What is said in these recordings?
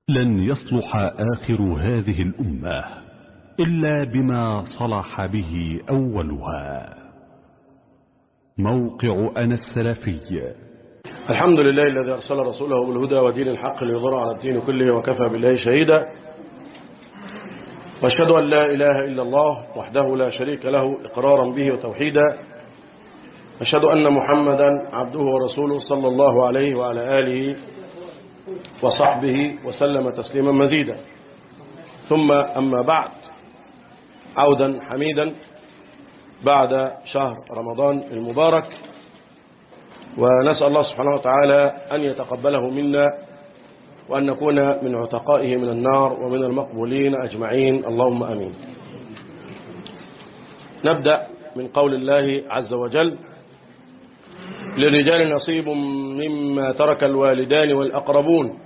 لن يصلح آخر هذه الأمة إلا بما صلح به أولها موقع أنا السلفي الحمد لله الذي أرسل رسوله بالهدى ودين الحق ليظهر على الدين كله وكفى بالله شهيدا واشهد أن لا إله إلا الله وحده لا شريك له إقرارا به وتوحيدا أشهد أن محمدا عبده ورسوله صلى الله عليه وعلى آله وصحبه وسلم تسليما مزيدا ثم أما بعد عودا حميدا بعد شهر رمضان المبارك ونسأل الله سبحانه وتعالى أن يتقبله منا وأن نكون من عتقائه من النار ومن المقبولين أجمعين اللهم أمين نبدأ من قول الله عز وجل للرجال نصيب مما ترك الوالدان والأقربون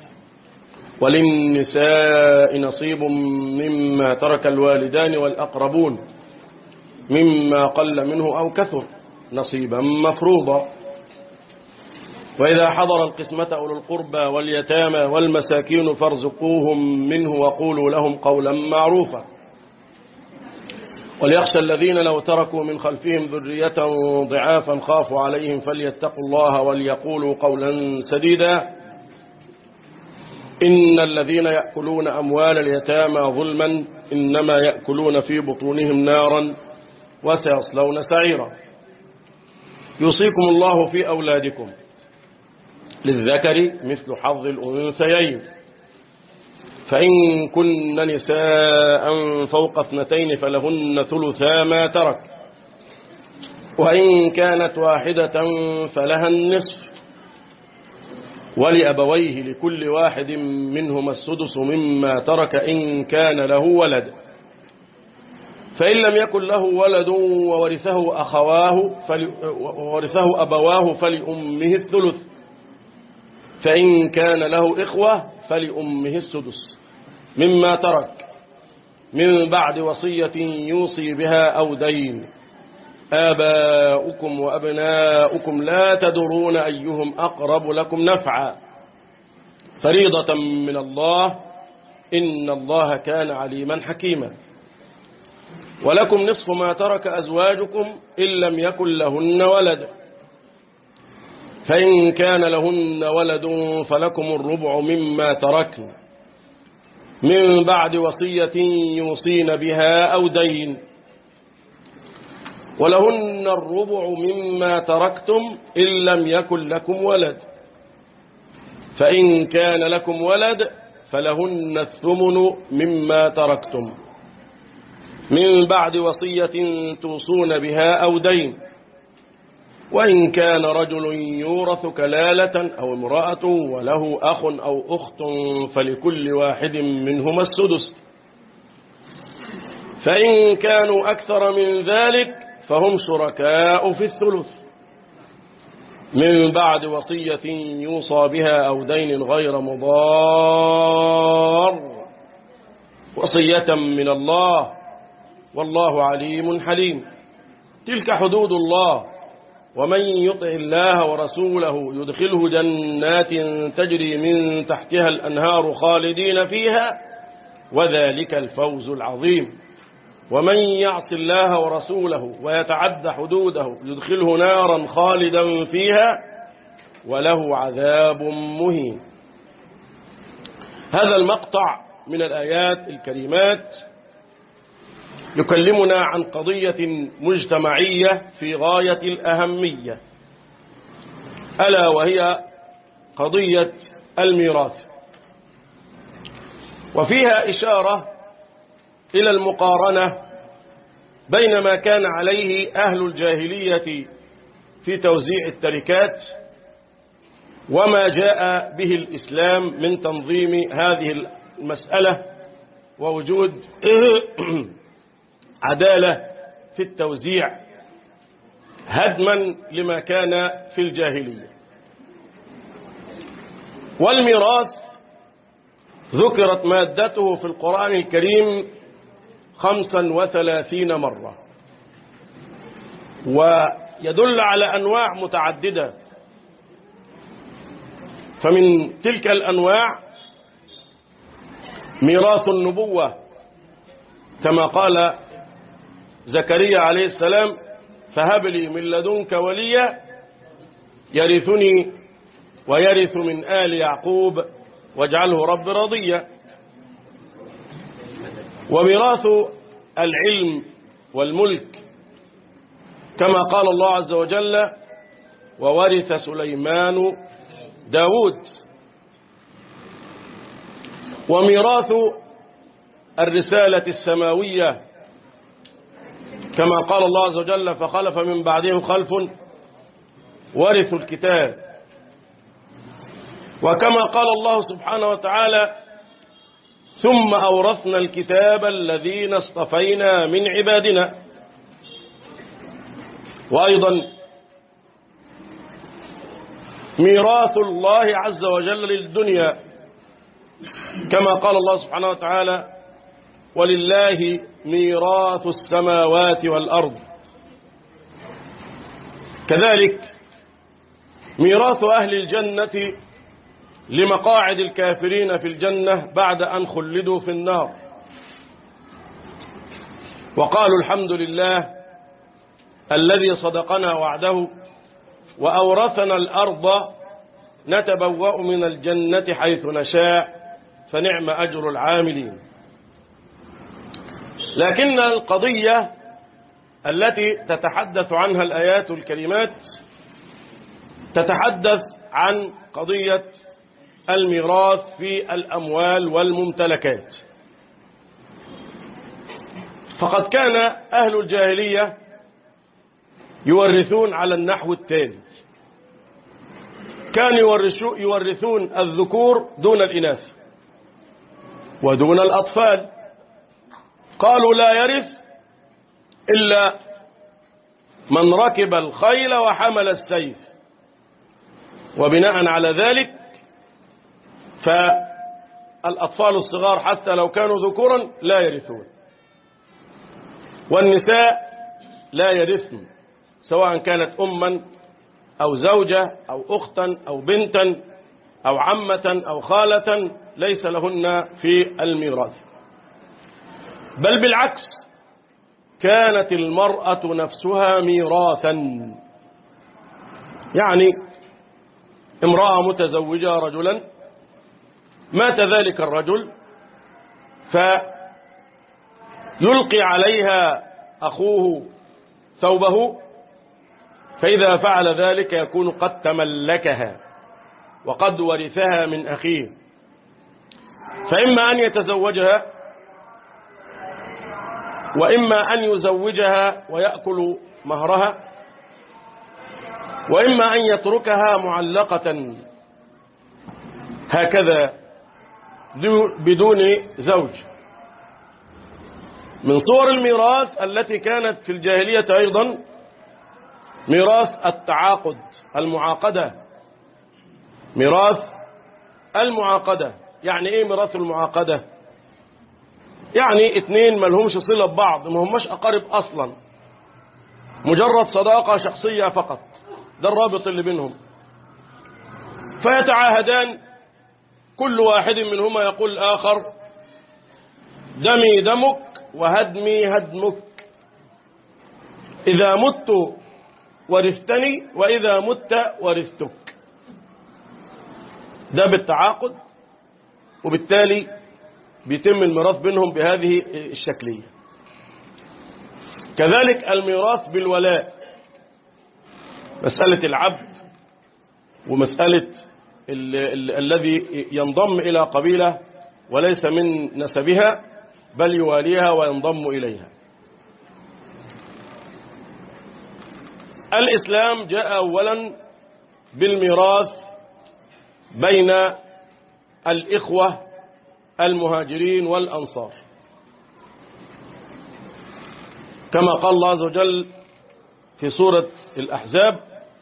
وللنساء نصيب مما ترك الوالدان والأقربون مما قل منه أو كثر نصيبا مفروضا وإذا حضر القسمة أولو القربى واليتامى والمساكين فارزقوهم منه وقولوا لهم قولا معروفا وليخشى الذين لو تركوا من خلفهم ذرية ضعافا خافوا عليهم فليتقوا الله وليقولوا قولا سديدا إن الذين يأكلون أموال اليتامى ظلما إنما يأكلون في بطونهم نارا وسيصلون سعيرا يوصيكم الله في أولادكم للذكر مثل حظ الأنثيين فإن كن نساء فوق اثنتين فلهن ثلثا ما ترك وإن كانت واحدة فلها النصف ولأبويه لكل واحد منهما السدس مما ترك إن كان له ولد فإن لم يكن له ولد وورثه أخواه فل... وورثه أبواه فلأمه الثلث فإن كان له إخوة فلأمه السدس مما ترك من بعد وصية يوصي بها أو دين آباؤكم وأبناؤكم لا تدرون أيهم أقرب لكم نفعا فريضة من الله إن الله كان عليما حكيما ولكم نصف ما ترك أزواجكم إن لم يكن لهن ولد فإن كان لهن ولد فلكم الربع مما تركن من بعد وصية يوصين بها أو دين ولهن الربع مما تركتم إن لم يكن لكم ولد فإن كان لكم ولد فلهن الثمن مما تركتم من بعد وصية توصون بها أو دين وإن كان رجل يورث كلالة أو امرأة وله أخ أو أخت فلكل واحد منهما السدس فإن كانوا أكثر من ذلك فهم شركاء في الثلث من بعد وصية يوصى بها أو دين غير مضار وصية من الله والله عليم حليم تلك حدود الله ومن يطع الله ورسوله يدخله جنات تجري من تحتها الأنهار خالدين فيها وذلك الفوز العظيم ومن يعص الله ورسوله ويتعد حدوده يدخله نارا خالدا فيها وله عذاب مهين هذا المقطع من الآيات الكريمات يكلمنا عن قضية مجتمعية في غاية الأهمية ألا وهي قضية الميراث وفيها إشارة إلى المقارنة بين ما كان عليه أهل الجاهلية في توزيع التركات وما جاء به الإسلام من تنظيم هذه المسألة ووجود عدالة في التوزيع هدما لما كان في الجاهلية والميراث ذكرت مادته في القرآن الكريم خمسا وثلاثين مرة ويدل على أنواع متعددة فمن تلك الأنواع ميراث النبوة كما قال زكريا عليه السلام فهب لي من لدنك وليا يرثني ويرث من آل يعقوب واجعله رب رضيا وميراث العلم والملك كما قال الله عز وجل وورث سليمان داود وميراث الرسالة السماوية كما قال الله عز وجل فخلف من بعدهم خلف ورثوا الكتاب وكما قال الله سبحانه وتعالى ثم أورثنا الكتاب الذين اصطفينا من عبادنا وأيضا ميراث الله عز وجل للدنيا كما قال الله سبحانه وتعالى ولله ميراث السماوات والأرض كذلك ميراث أهل الجنة لمقاعد الكافرين في الجنة بعد أن خلدوا في النار وقالوا الحمد لله الذي صدقنا وعده وأورثنا الأرض نتبوأ من الجنة حيث نشاء فنعم أجر العاملين لكن القضية التي تتحدث عنها الآيات الكريمات تتحدث عن قضية الميراث في الأموال والممتلكات فقد كان أهل الجاهلية يورثون على النحو التالي كانوا يورثون الذكور دون الإناث ودون الأطفال قالوا لا يرث إلا من ركب الخيل وحمل السيف وبناء على ذلك فالأطفال الصغار حتى لو كانوا ذكورا لا يرثون والنساء لا يرثن سواء كانت أما أو زوجة أو أختا أو بنتا أو عمة أو خالة ليس لهن في الميراث بل بالعكس كانت المرأة نفسها ميراثا يعني امرأة متزوجة رجلا مات ذلك الرجل فيلقي عليها أخوه ثوبه فإذا فعل ذلك يكون قد تملكها وقد ورثها من أخيه فإما أن يتزوجها وإما أن يزوجها ويأكل مهرها وإما أن يتركها معلقة هكذا بدون زوج من صور الميراث التي كانت في الجاهلية أيضا ميراث التعاقد المعاقدة ميراث المعاقدة يعني ايه ميراث المعاقدة يعني اتنين ما لهمش صلة ببعض ما هماش أقارب أصلا مجرد صداقة شخصية فقط ده الرابط اللي بينهم فيتعاهدان كل واحد منهما يقول الآخر دمي دمك وهدمي هدمك إذا مت ورثتني وإذا مت ورثتك ده بالتعاقد وبالتالي بيتم الميراث بينهم بهذه الشكلية كذلك الميراث بالولاء مسألة العبد ومسألة ال ال الذي ينضم إلى قبيلة وليس من نسبها بل يواليها وينضم إليها الإسلام جاء أولا بالميراث بين الإخوة المهاجرين والأنصار كما قال الله عز وجل في سورة الأحزاب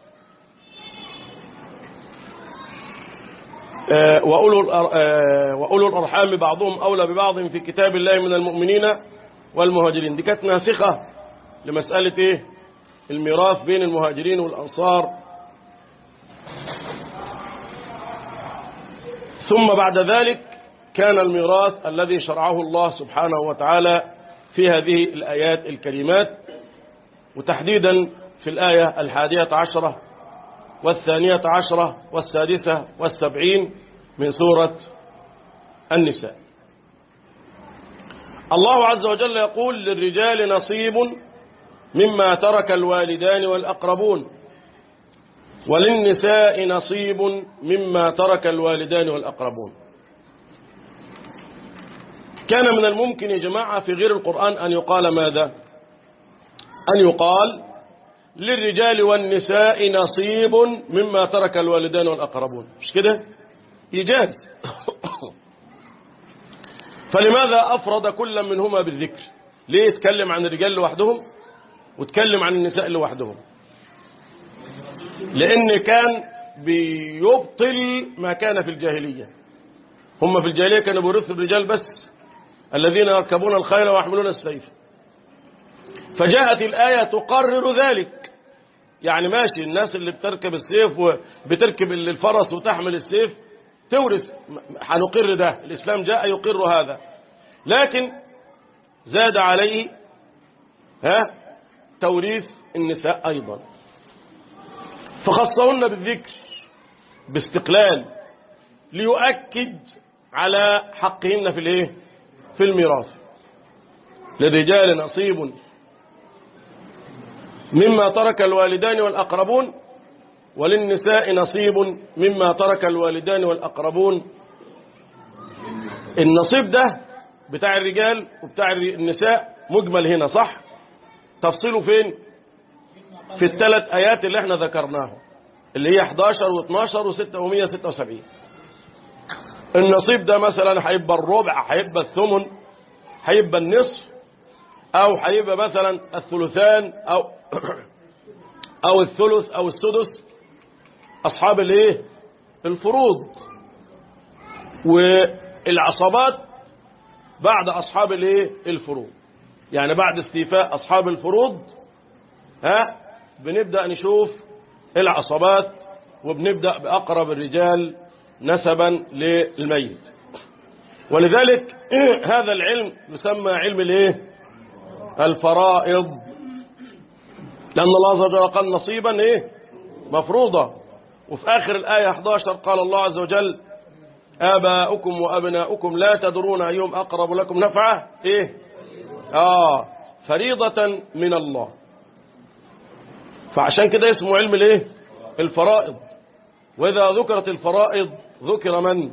وأولو الأرحام بعضهم أولى ببعض في كتاب الله من المؤمنين والمهاجرين دي كانت ناسخة لمسألة إيه الميراث بين المهاجرين والأنصار ثم بعد ذلك كان الميراث الذي شرعه الله سبحانه وتعالى في هذه الآيات الكريمات وتحديدا في الآية الحادية عشرة والثانية عشرة والسادسة والسبعين من سورة النساء الله عز وجل يقول للرجال نصيب مما ترك الوالدان والأقربون وللنساء نصيب مما ترك الوالدان والأقربون كان من الممكن يا جماعة في غير القرآن أن يقال ماذا أن يقال للرجال والنساء نصيب مما ترك الوالدان والأقربون مش كده إيجاز فلماذا أفرد كل منهما بالذكر ليه يتكلم عن الرجال لوحدهم وتكلم عن النساء لوحدهم لأن كان بيبطل ما كان في الجاهلية هم في الجاهلية كانوا بيرثوا الرجال بس الذين يركبون الخيل ويحملون السيف فجاءت الآية تقرر ذلك يعني ماشي الناس اللي بتركب السيف وبتركب الفرس وتحمل السيف تورث هنقر ده الإسلام جاء يقر هذا لكن زاد عليه ها توريث النساء أيضا فخصهن بالذكر باستقلال ليؤكد على حقهن في الايه في الميراث للرجال نصيب مما ترك الوالدان والأقربون وللنساء نصيب مما ترك الوالدان والأقربون النصيب ده بتاع الرجال وبتاع النساء مجمل هنا صح تفصيله فين في الثلاث آيات اللي احنا ذكرناهم اللي هي 11 و12 و6 و176 النصيب ده مثلا هيبقى الربع هيبقى الثمن هيبقى النصف او هيبقى مثلا الثلثان او او الثلث او السدس اصحاب الايه الفروض والعصبات بعد اصحاب الايه الفروض يعني بعد استيفاء اصحاب الفروض ها بنبدا نشوف العصبات وبنبدا باقرب الرجال نسبا للميت ولذلك هذا العلم يسمى علم الايه الفرائض لأن الله عز وجل قال نصيبا ايه مفروضة وفي آخر الآية 11 قال الله عز وجل آباؤكم وأبناؤكم لا تدرون أيهم أقرب لكم نفعه إيه آه فريضة من الله فعشان كده اسمه علم الايه الفرائض وإذا ذكرت الفرائض ذكر من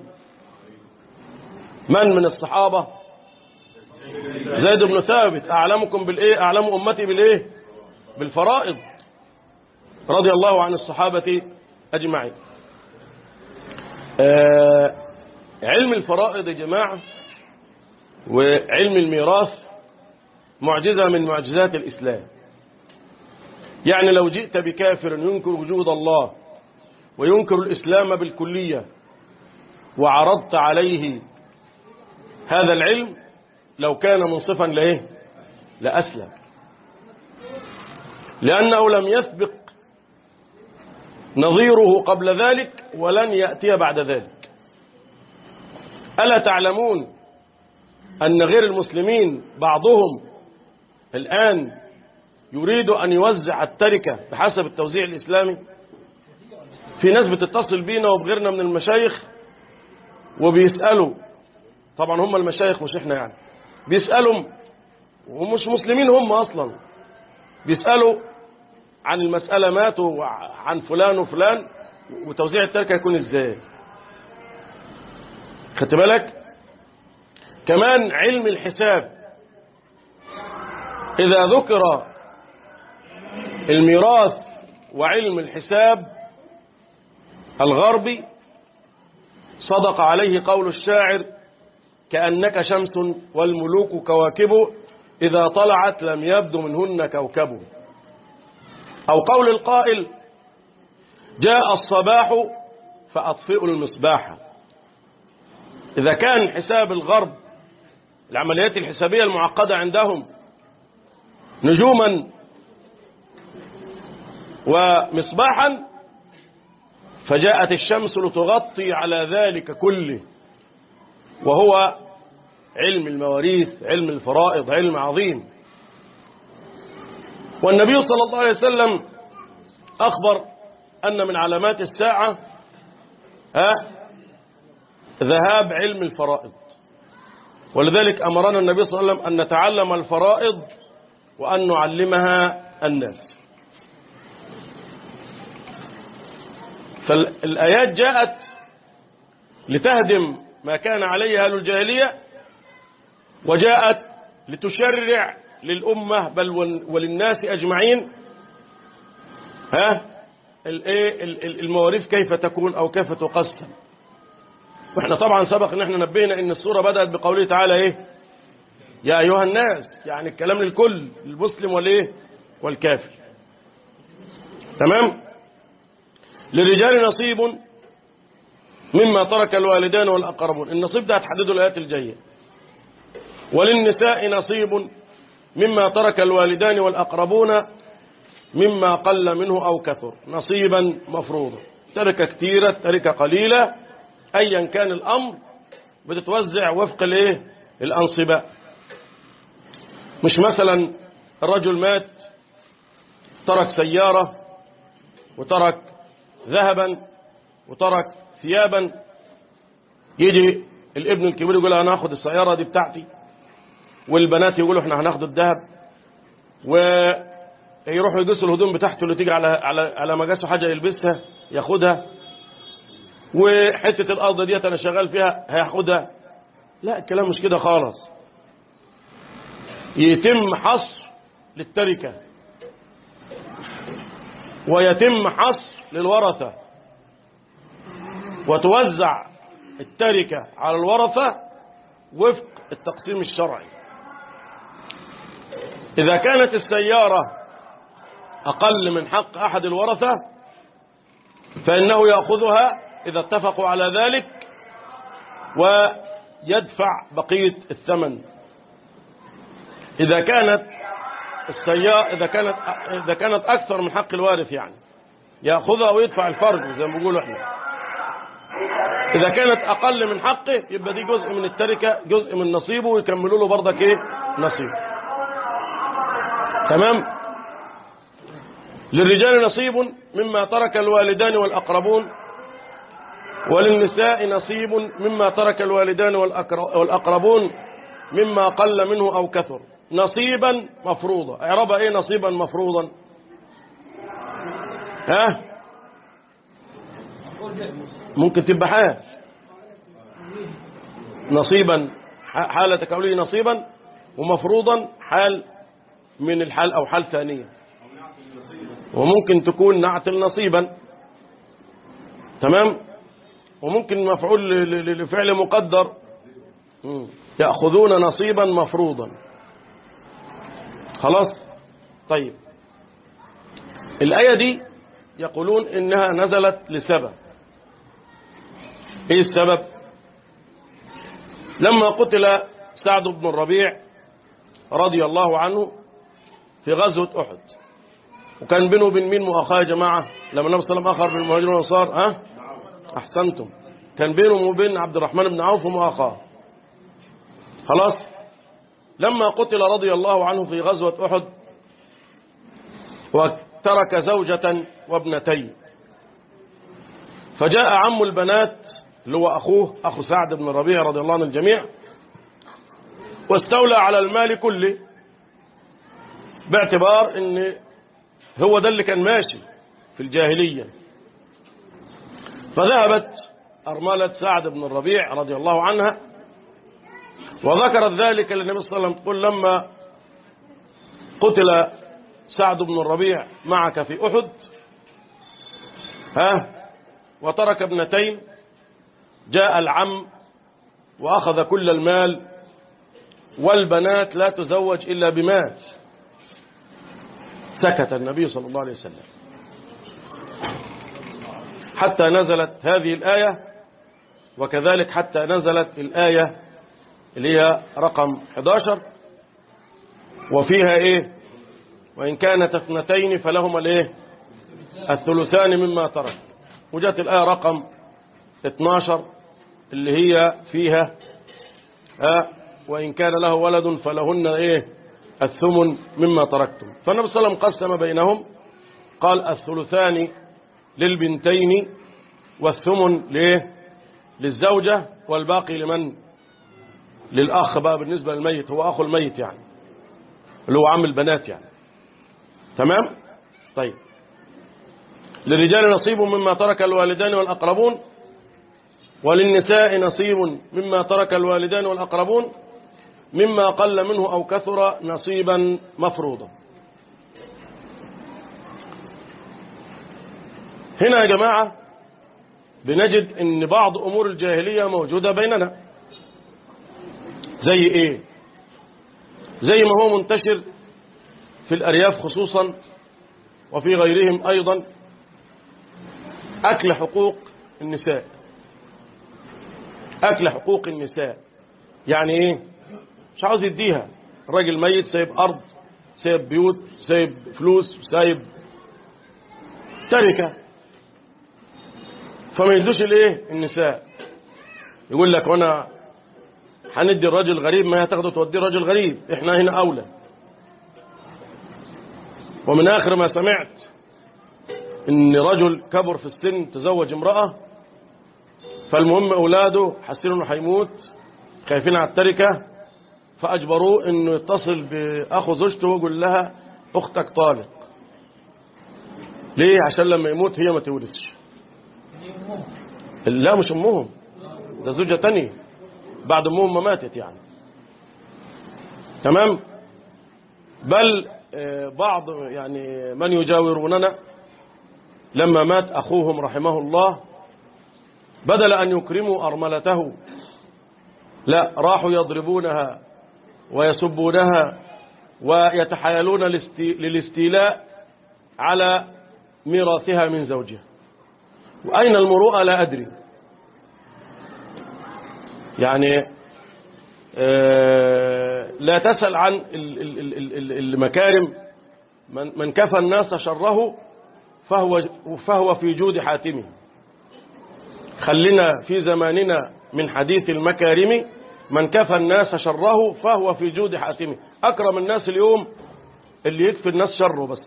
من من الصحابة زيد بن ثابت أعلمكم بالإيه أعلم أمتي بالإيه بالفرائض رضي الله عن الصحابة أجمعين آه علم الفرائض يا جماعة وعلم الميراث معجزة من معجزات الإسلام يعني لو جئت بكافر ينكر وجود الله وينكر الإسلام بالكلية وعرضت عليه هذا العلم لو كان منصفا لإيه لأسلم لأنه لم يسبق نظيره قبل ذلك ولن يأتي بعد ذلك ألا تعلمون أن غير المسلمين بعضهم الآن يريد أن يوزع التركة بحسب التوزيع الإسلامي في ناس بتتصل بينا وبغيرنا من المشايخ وبيسألوا طبعا هم المشايخ مش احنا يعني بيسألوا ومش مسلمين هم أصلا بيسألوا عن المسألة ماتوا عن فلان وفلان وتوزيع التركة يكون ازاي خدت بالك كمان علم الحساب إذا ذكر الميراث وعلم الحساب الغربي صدق عليه قول الشاعر كأنك شمس والملوك كواكب إذا طلعت لم يبدو منهن كوكب أو قول القائل جاء الصباح فأطفئوا المصباح إذا كان حساب الغرب العمليات الحسابية المعقدة عندهم نجوما ومصباحا فجاءت الشمس لتغطي على ذلك كله وهو علم المواريث علم الفرائض علم عظيم والنبي صلى الله عليه وسلم أخبر أن من علامات الساعة ها ذهاب علم الفرائض ولذلك أمرنا النبي صلى الله عليه وسلم أن نتعلم الفرائض وأن نعلمها الناس فالآيات جاءت لتهدم ما كان عليه أهل الجاهلية وجاءت لتشرع للأمة بل وللناس أجمعين ها الايه المواريث كيف تكون أو كيف تقسم واحنا طبعا سبق ان احنا نبهنا ان السورة بدأت بقوله تعالى ايه يا ايها الناس يعني الكلام للكل المسلم والايه والكافر تمام للرجال نصيب مما ترك الوالدان والأقربون النصيب ده هتحدده الآيات الجاية وللنساء نصيب مما ترك الوالدان والأقربون مما قل منه أو كثر نصيبا مفروضا تركة كثيرة تركة قليلة أيا كان الأمر بتتوزع وفق الايه الأنصباء مش مثلا الرجل مات ترك سيارة وترك ذهبا وترك ثيابا يجي الابن الكبير يقول انا هاخد السيارة دي بتاعتي والبنات يقولوا احنا هناخد الذهب ويروحوا يقصوا الهدوم بتاعته اللي تيجي على على على مقاسه حاجة يلبسها ياخدها وحتة الأرض ديت أنا شغال فيها هياخدها لا الكلام مش كده خالص يتم حصر للتركة ويتم حصر للورثة وتوزع التركة على الورثة وفق التقسيم الشرعي إذا كانت السيارة أقل من حق أحد الورثة فإنه يأخذها إذا اتفقوا على ذلك ويدفع بقية الثمن إذا كانت السيارة إذا كانت إذا كانت أكثر من حق الوارث يعني يأخذها ويدفع الفرق زي ما بيقولوا احنا إذا كانت أقل من حقه يبقى دي جزء من التركة جزء من نصيبه ويكملوا له برضك إيه نصيب تمام للرجال نصيب مما ترك الوالدان والأقربون وللنساء نصيب مما ترك الوالدان والأقربون مما قل منه أو كثر نصيبا مفروضا اعربها ايه نصيبا مفروضا ها ممكن تبقى حال نصيبا حالة كونه نصيبا ومفروضا حال من الحال أو حال ثانية وممكن تكون نعتل نصيبا تمام وممكن مفعول لفعل مقدر يأخذون نصيبا مفروضا خلاص طيب الآية دي يقولون إنها نزلت لسبب ايه السبب لما قتل سعد بن الربيع رضي الله عنه في غزوة أحد وكان بينه وبين مين مؤاخاة يا جماعة لما النبي صلى الله عليه وسلم أخر بالمهاجرين والأنصار ها أحسنتم كان بينه وبين عبد الرحمن بن عوف مؤاخاة خلاص لما قتل رضي الله عنه في غزوة أحد وترك زوجة وابنتين فجاء عم البنات اللي هو أخوه أخو سعد بن الربيع رضي الله عن الجميع واستولى على المال كله باعتبار ان هو ده اللي كان ماشي في الجاهلية فذهبت أرملة سعد بن الربيع رضي الله عنها وذكرت ذلك للنبي صلى الله عليه وسلم تقول لما قتل سعد بن الربيع معك في أحد ها وترك ابنتين جاء العم وأخذ كل المال والبنات لا تزوج إلا بمال سكت النبي صلى الله عليه وسلم حتى نزلت هذه الآية وكذلك حتى نزلت الآية اللي هي رقم 11 وفيها ايه وإن كانت اثنتين فلهما الايه الثلثان مما ترك وجاءت الآية رقم 12 اللي هي فيها آه وإن كان له ولد فلهن إيه الثمن مما تركتم فالنبي صلى الله عليه وسلم قسم بينهم قال الثلثان للبنتين والثمن ليه للزوجة والباقي لمن للأخ بقى بالنسبة للميت هو أخو الميت يعني اللي هو عم البنات يعني تمام طيب للرجال نصيب مما ترك الوالدان والأقربون وللنساء نصيب مما ترك الوالدان والأقربون مما قل منه أو كثر نصيبا مفروضا هنا يا جماعة بنجد ان بعض امور الجاهلية موجودة بيننا زي ايه زي ما هو منتشر في الارياف خصوصا وفي غيرهم ايضا اكل حقوق النساء اكل حقوق النساء يعني ايه مش عاوز يديها الراجل ميت سايب ارض سايب بيوت سايب فلوس سايب تركه فما يدوش الايه النساء يقول لك وانا هندي الراجل غريب ما هتاخده توديه راجل غريب احنا هنا اولى ومن اخر ما سمعت ان رجل كبر في السن تزوج امرأة فالمهم اولاده حاسين انه هيموت خايفين على التركة فاجبروه انه يتصل باخو زوجته ويقول لها اختك طالق ليه عشان لما يموت هي ما تورثش لا مش امهم ده زوجة تانية بعد امهم ما ماتت يعني تمام بل بعض يعني من يجاوروننا لما مات اخوهم رحمه الله بدل ان يكرموا ارملته لا راحوا يضربونها ويسبونها ويتحايلون للاستيلاء على ميراثها من زوجها وأين المروءة لا أدري يعني لا تسأل عن المكارم من كفى الناس شره فهو, فهو في جود حاتمه خلنا في زماننا من حديث المكارم من كفى الناس شره فهو في جود حاتمه أكرم الناس اليوم اللي يكفي الناس شره بس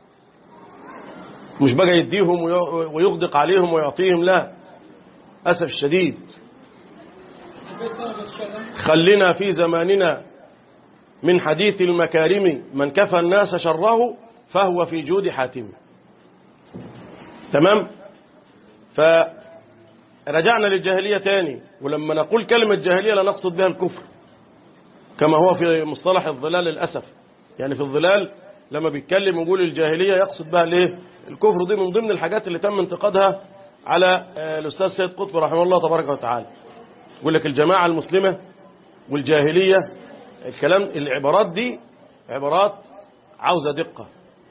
مش بقى يديهم ويغدق عليهم ويعطيهم لا أسف الشديد خلنا في زماننا من حديث المكارم من كفى الناس شره فهو في جود حاتم تمام فرجعنا للجاهلية تاني ولما نقول كلمة جاهلية لا نقصد بها الكفر كما هو في مصطلح الظلال للأسف يعني في الظلال لما بيتكلم ويقول الجاهلية يقصد بها الايه الكفر دي من ضمن الحاجات اللي تم انتقادها على الأستاذ سيد قطب رحمه الله تبارك وتعالى يقول لك الجماعة المسلمة والجاهلية الكلام العبارات دي عبارات عاوزة دقة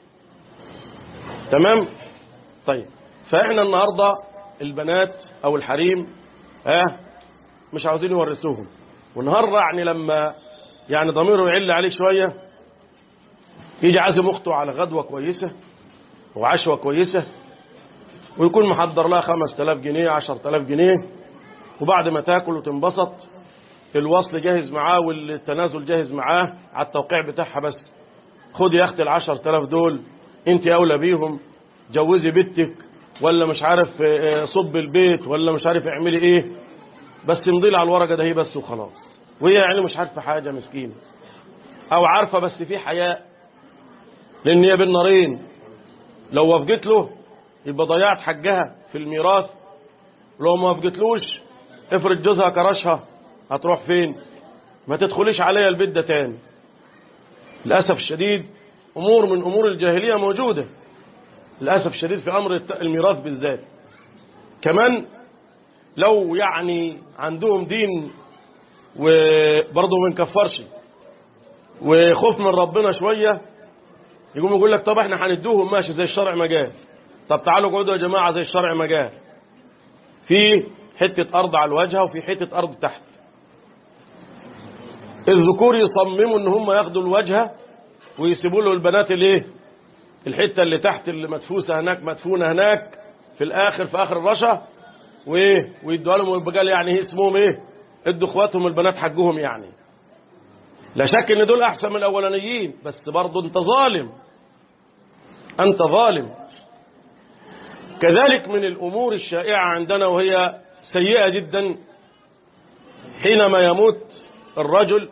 تمام طيب فإحنا النهاردة البنات أو الحريم اه مش عاوزين يورثوهم والنهاردة يعني لما يعني ضميره يعل عليه شوية يجي عازم أخته على غدوة كويسة وعشوة كويسة ويكون محضر لها 5000 جنيه 10000 جنيه وبعد ما تاكل وتنبسط الوصل جاهز معاه والتنازل جاهز معاه على التوقيع بتاعها بس خد يا اختي ال 10000 دول انت اولى بيهم جوزي بنتك ولا مش عارف صب البيت ولا مش عارف اعملي ايه بس امضي على الورقه ده هي بس وخلاص وهي يعني مش عارفه حاجه مسكينه او عارفه بس في حياء لان هي بالنارين لو وافقت له يبقى ضيعت حقها في الميراث لو ما وافقتلوش افرض جوزها كرشها هتروح فين ما تدخليش عليا البيت ده تاني للاسف الشديد امور من امور الجاهليه موجوده للاسف الشديد في امر الميراث بالذات كمان لو يعني عندهم دين وبرضه ما نكفرش وخوف من ربنا شويه يقوم يقول لك طب احنا هندوهم ماشي زي الشرع ما جاء طب تعالوا اقعدوا يا جماعه زي الشرع ما جاء في حته ارض على الواجهه وفي حته ارض تحت الذكور يصمموا ان هم ياخدوا الواجهه ويسيبوا له البنات الايه الحته اللي تحت اللي مدفوسه هناك مدفونه هناك في الاخر في اخر الرشه وايه ويدوها لهم ويبقى يعني اسمهم ايه ادوا اخواتهم البنات حقهم يعني لا شك ان دول احسن من الاولانيين بس برضه انت ظالم انت ظالم كذلك من الامور الشائعه عندنا وهي سيئه جدا حينما يموت الرجل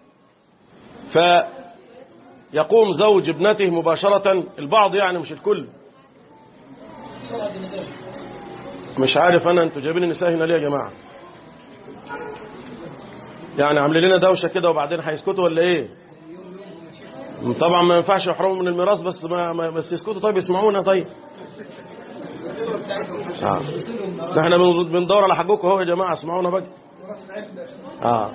فيقوم زوج ابنته مباشرة البعض يعني مش الكل مش عارف انا انتوا جايبين النساء هنا ليه يا جماعة يعني عاملين لنا دوشة كده وبعدين هيسكتوا ولا ايه طبعا ما ينفعش يحرموا من الميراث بس ما ما- بس يسكتوا طيب يسمعونا طيب آه. ده احنا بن- بندور على حقكم اهو يا جماعة اسمعونا بقى اه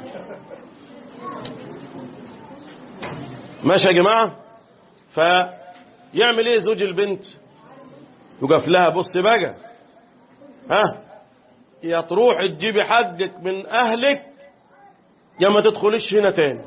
ماشي يا جماعة فيعمل ايه زوج البنت يقف لها بص بقى ها يا تروح تجيبي حقك من اهلك يا ما تدخليش هنا تاني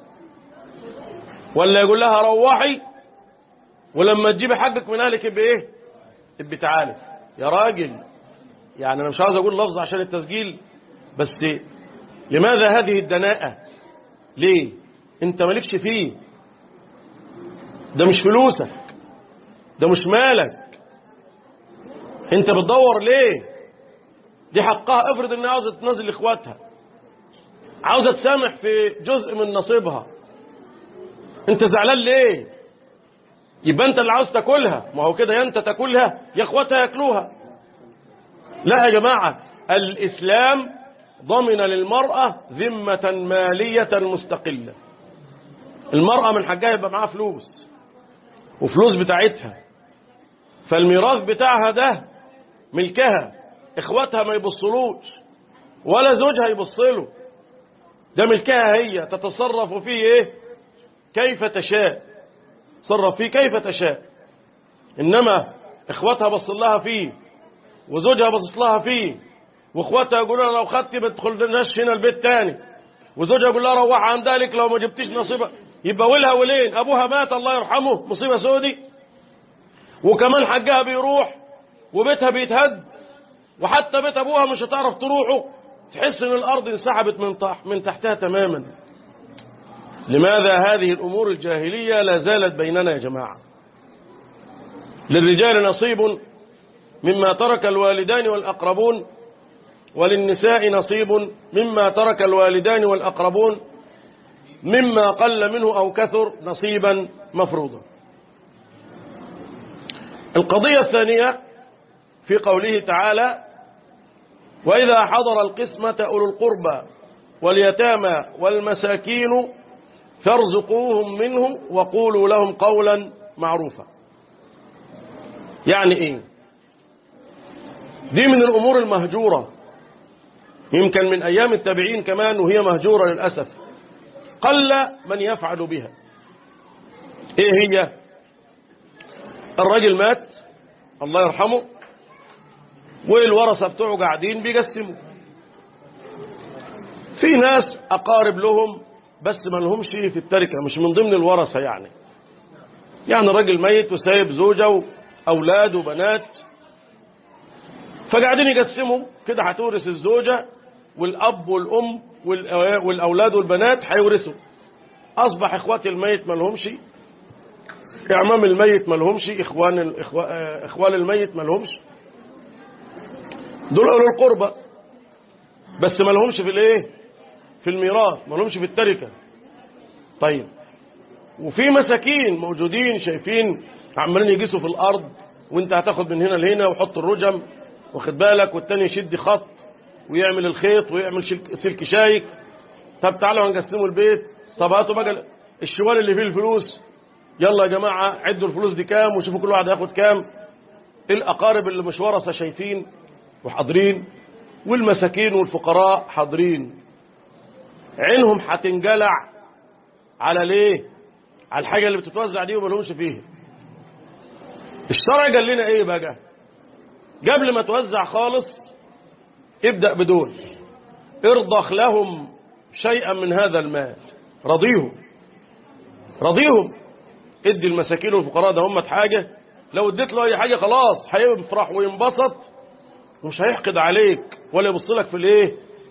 ولا يقول لها روحي ولما تجيبي حقك من اهلك يبقى ايه يبقى تعالي يا راجل يعني انا مش عاوز اقول لفظ عشان التسجيل بس لماذا هذه الدناءة ليه انت مالكش فيه ده مش فلوسك ده مش مالك انت بتدور ليه دي حقها افرض انها عاوزه تنزل لاخواتها عاوزه تسامح في جزء من نصيبها انت زعلان ليه يبقى انت اللي عاوز تاكلها ما هو كده يا انت تاكلها يا اخواتها ياكلوها لا يا جماعه الاسلام ضمن للمراه ذمه ماليه مستقله المراه من حقها يبقى معاها فلوس وفلوس بتاعتها فالميراث بتاعها ده ملكها اخواتها ما يبصلوش ولا زوجها يبصله ده ملكها هي تتصرف فيه ايه كيف تشاء تصرف فيه كيف تشاء انما اخواتها بص لها فيه وزوجها بص لها فيه واخواتها يقولوا لها لو خدت ما تدخلناش هنا البيت تاني وزوجها يقول لها روح عن ذلك لو ما جبتيش نصيبها يبقى ولها ولين ابوها مات الله يرحمه مصيبه سودي وكمان حقها بيروح وبيتها بيتهد وحتى بيت ابوها مش هتعرف تروحه تحس ان الارض انسحبت من تحت من تحتها تماما لماذا هذه الامور الجاهليه لا زالت بيننا يا جماعه للرجال نصيب مما ترك الوالدان والاقربون وللنساء نصيب مما ترك الوالدان والاقربون مما قل منه او كثر نصيبا مفروضا القضيه الثانيه في قوله تعالى وإذا حضر القسمة أولو القربى واليتامى والمساكين فارزقوهم منه وقولوا لهم قولا معروفا يعني إيه دي من الأمور المهجورة يمكن من أيام التابعين كمان وهي مهجورة للأسف قل من يفعل بها إيه هي الرجل مات الله يرحمه والورثة بتوعه قاعدين بيقسموا في ناس أقارب لهم بس ما لهمش في التركة مش من ضمن الورثة يعني يعني راجل ميت وسايب زوجة وأولاد وبنات فقاعدين يقسموا كده هتورث الزوجة والأب والأم والأولاد والبنات هيورثوا أصبح إخوات الميت ما لهمش إعمام الميت ما لهمش إخوان الإخوة- إخوال الميت ما لهمش دول أولو القربة بس ما لهمش في الايه في الميراث ما لهمش في التركة طيب وفي مساكين موجودين شايفين عمالين يجيسوا في الأرض وانت هتاخد من هنا لهنا وحط الرجم واخد بالك والتاني يشد خط ويعمل الخيط ويعمل شلك- سلك شايك طب تعالوا هنقسموا البيت طب هاتوا بقى الشوال اللي فيه الفلوس يلا يا جماعة عدوا الفلوس دي كام وشوفوا كل واحد هياخد كام الأقارب اللي مش ورثة شايفين وحاضرين والمساكين والفقراء حاضرين عينهم هتنجلع على ليه على الحاجة اللي بتتوزع دي وما لهمش فيها الشرع قال لنا ايه بقى قبل ما توزع خالص ابدأ بدول ارضخ لهم شيئا من هذا المال رضيهم رضيهم ادي المساكين والفقراء ده هم حاجة لو اديت له اي حاجة خلاص هيفرح وينبسط ومش هيحقد عليك ولا يبص لك في الايه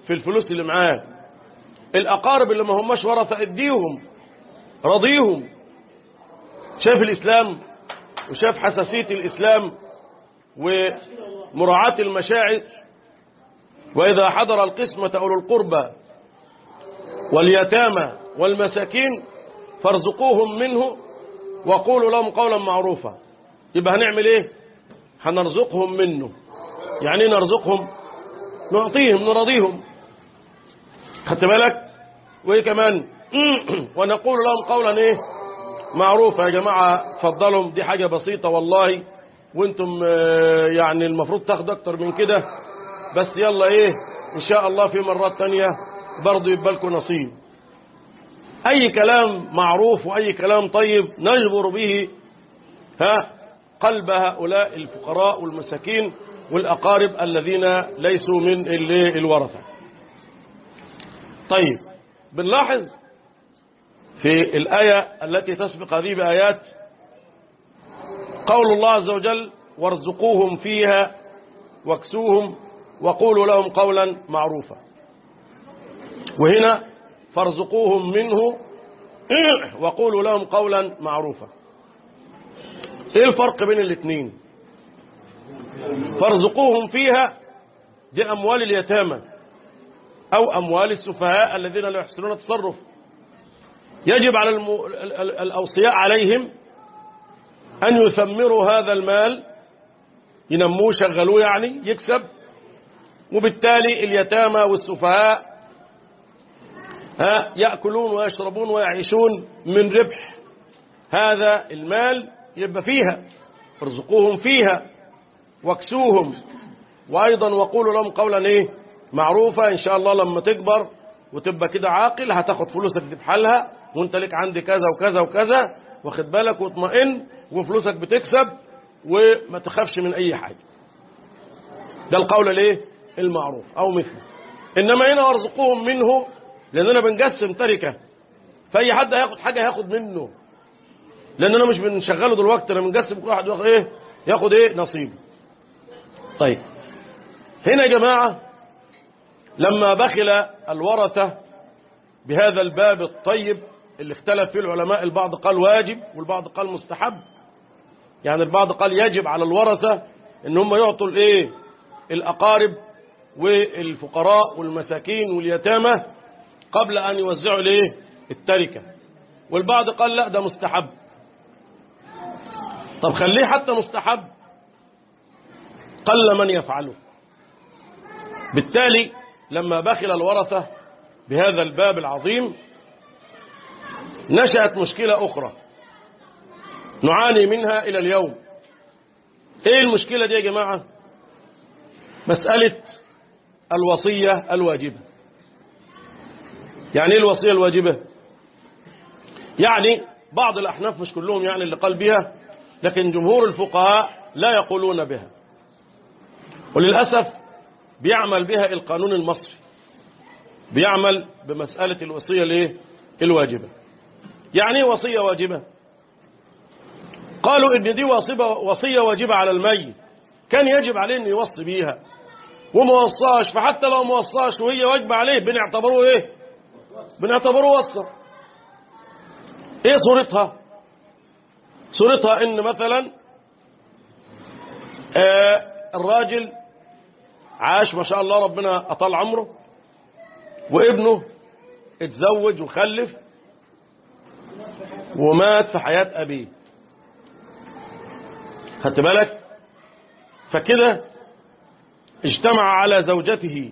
في الفلوس اللي معاه الأقارب اللي ما هماش ورثة اديهم رضيهم شاف الإسلام وشاف حساسية الإسلام ومراعاة المشاعر وإذا حضر القسمة أولو القربى واليتامى والمساكين فارزقوهم منه وقولوا لهم قولا معروفا يبقى هنعمل ايه هنرزقهم منه يعني ايه نرزقهم نعطيهم نرضيهم خدت بالك وايه كمان ونقول لهم قولا ايه معروفا يا جماعة فضلهم دي حاجة بسيطة والله وانتم آه، يعني المفروض تاخدوا اكتر من كده بس يلا ايه ان شاء الله في مرات تانية برضو يبقى لكم نصيب اي كلام معروف واي كلام طيب نجبر به ها قلب هؤلاء الفقراء والمساكين والاقارب الذين ليسوا من ال- الورثه طيب بنلاحظ في الآية التي تسبق هذه بآيات قول الله عز وجل وارزقوهم فيها واكسوهم وقولوا لهم قولا معروفا وهنا فارزقوهم منه وقولوا لهم قولا معروفا ايه الفرق بين الاثنين فارزقوهم فيها دي اموال اليتامى او اموال السفهاء الذين لا يحسنون التصرف يجب على الم... ال- ال- الاوصياء عليهم ان يثمروا هذا المال ينموه شغلوه يعني يكسب وبالتالي اليتامى والسفهاء ها يأكلون ويشربون ويعيشون من ربح هذا المال يبقى فيها ارزقوهم فيها واكسوهم وأيضا وقولوا لهم قولا إيه معروفة إن شاء الله لما تكبر وتبقى كده عاقل هتاخد فلوسك دي بحالها وانت لك عندي كذا وكذا وكذا واخد بالك واطمئن وفلوسك بتكسب وما تخافش من أي حاجة ده القول الايه المعروف أو مثله إنما هنا وارزقوهم منه لأننا بنقسم تركة فأي حد هياخد حاجة هياخد منه لأننا مش بنشغله دلوقتي أنا بنقسم كل واحد ياخد إيه ياخد إيه نصيبه طيب هنا يا جماعة لما بخل الورثة بهذا الباب الطيب اللي اختلف فيه العلماء البعض قال واجب والبعض قال مستحب يعني البعض قال يجب على الورثة ان هم يعطوا الايه الاقارب والفقراء والمساكين واليتامى قبل ان يوزعوا الايه التركة والبعض قال لا ده مستحب طب خليه حتى مستحب قل من يفعله بالتالي لما بخل الورثة بهذا الباب العظيم نشأت مشكلة أخرى نعاني منها إلى اليوم إيه المشكلة دي يا جماعة مسألة الوصية الواجبة يعني إيه الوصية الواجبة يعني بعض الأحناف مش كلهم يعني اللي قال بها لكن جمهور الفقهاء لا يقولون بها وللأسف بيعمل بها القانون المصري بيعمل بمسألة الوصية الايه الواجبة يعني ايه وصية واجبة قالوا ان دي وصية, وصية واجبة على الميت كان يجب عليه ان يوصي بيها وما وصاش فحتى لو ما وصاش وهي واجبة عليه بنعتبروه ايه بنعتبروه وصى ايه صورتها صورتها ان مثلا آه الراجل عاش ما شاء الله ربنا أطال عمره وابنه اتزوج وخلف ومات في حياة أبيه خدت بالك فكده اجتمع على زوجته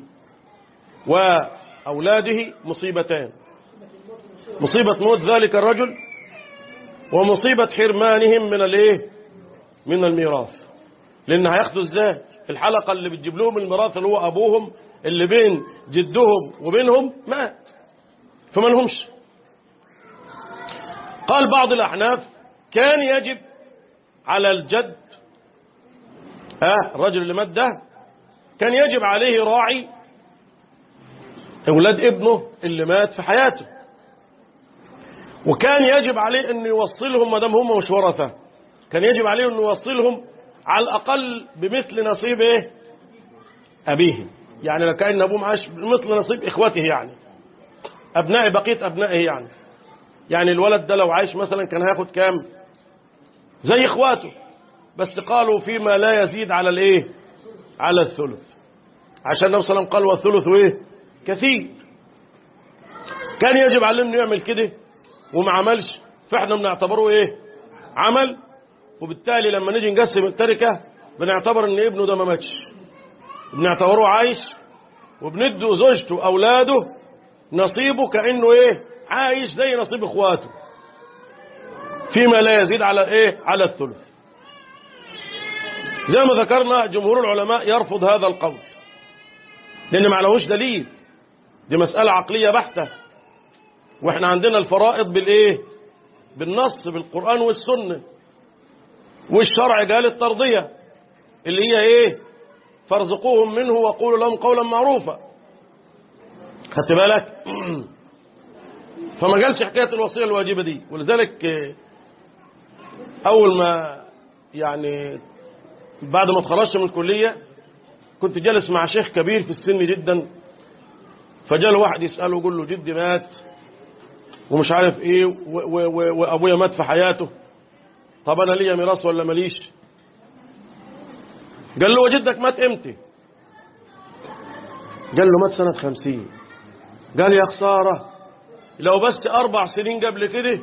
وأولاده مصيبتان مصيبة موت ذلك الرجل ومصيبة حرمانهم من الايه من الميراث لان هياخدوا ازاي الحلقة اللي بتجيب لهم الميراث اللي هو ابوهم اللي بين جدهم وبينهم مات فما لهمش قال بعض الاحناف كان يجب على الجد آه الرجل اللي مات ده كان يجب عليه راعي اولاد ابنه اللي مات في حياته وكان يجب عليه انه يوصلهم ما دام هم مش ورثه كان يجب عليه انه يوصلهم على الاقل بمثل نصيب ايه ابيهم يعني لو كان ابوه معاش مثل نصيب اخوته يعني ابناء بقيه ابنائه يعني يعني الولد ده لو عايش مثلا كان هياخد كام زي اخواته بس قالوا فيما لا يزيد على الايه على الثلث عشان النبي صلى الله عليه وسلم قال والثلث ايه كثير كان يجب عليه انه يعمل كده وما عملش فاحنا بنعتبره ايه عمل وبالتالي لما نيجي نقسم التركه بنعتبر ان ابنه ده ما ماتش بنعتبره عايش وبندوا زوجته اولاده نصيبه كانه ايه عايش زي نصيب اخواته فيما لا يزيد على ايه على الثلث زي ما ذكرنا جمهور العلماء يرفض هذا القول لان ما لهوش دليل دي مسألة عقلية بحتة واحنا عندنا الفرائض بالايه بالنص بالقرآن والسنة والشرع قال الترضية اللي هي ايه فارزقوهم منه وقولوا لهم قولا معروفا خدت بالك فما قالش حكاية الوصية الواجبة دي ولذلك أول ما يعني بعد ما اتخرجت من الكلية كنت جالس مع شيخ كبير في السن جدا فجاء واحد يسأله يقول له جدي مات ومش عارف ايه وابويا مات في حياته طب انا ليا ميراث ولا ماليش قال له وجدك مات امتى قال له مات سنة خمسين قال يا خسارة لو بس أربع سنين قبل كده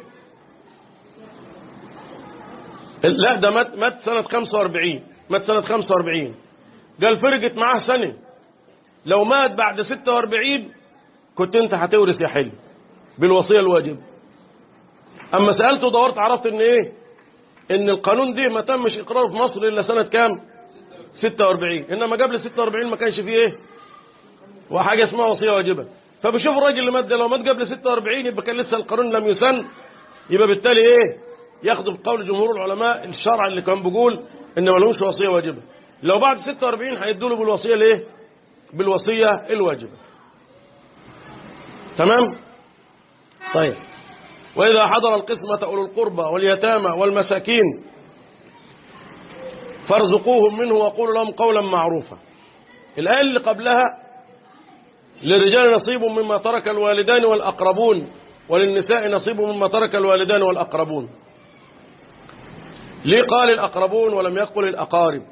لا ده مات مات سنة 45 مات سنة 45 قال فرقت معاه سنة لو مات بعد 46 كنت انت هتورث يا حلو بالوصية الواجبة اما سألته ودورت عرفت ان ايه ان القانون ده ما تمش اقراره في مصر الا سنة كام 46 انما قبل 46 ما كانش فيه ايه وحاجة اسمها وصية واجبة فبشوف الراجل اللي مات ده لو مات قبل 46 يبقى كان لسه القانون لم يسن يبقى بالتالي ايه ياخدوا بقول جمهور العلماء الشرع اللي كان بيقول ان ما لهمش وصيه واجبه لو بعد 46 هيدوا له بالوصيه الايه بالوصيه الواجبه تمام طيب واذا حضر القسمه اولو القربى واليتامى والمساكين فارزقوهم منه وقولوا لهم قولا معروفا الايه اللي قبلها للرجال نصيب مما ترك الوالدان والاقربون وللنساء نصيب مما ترك الوالدان والاقربون ليه قال الأقربون ولم يقل الأقارب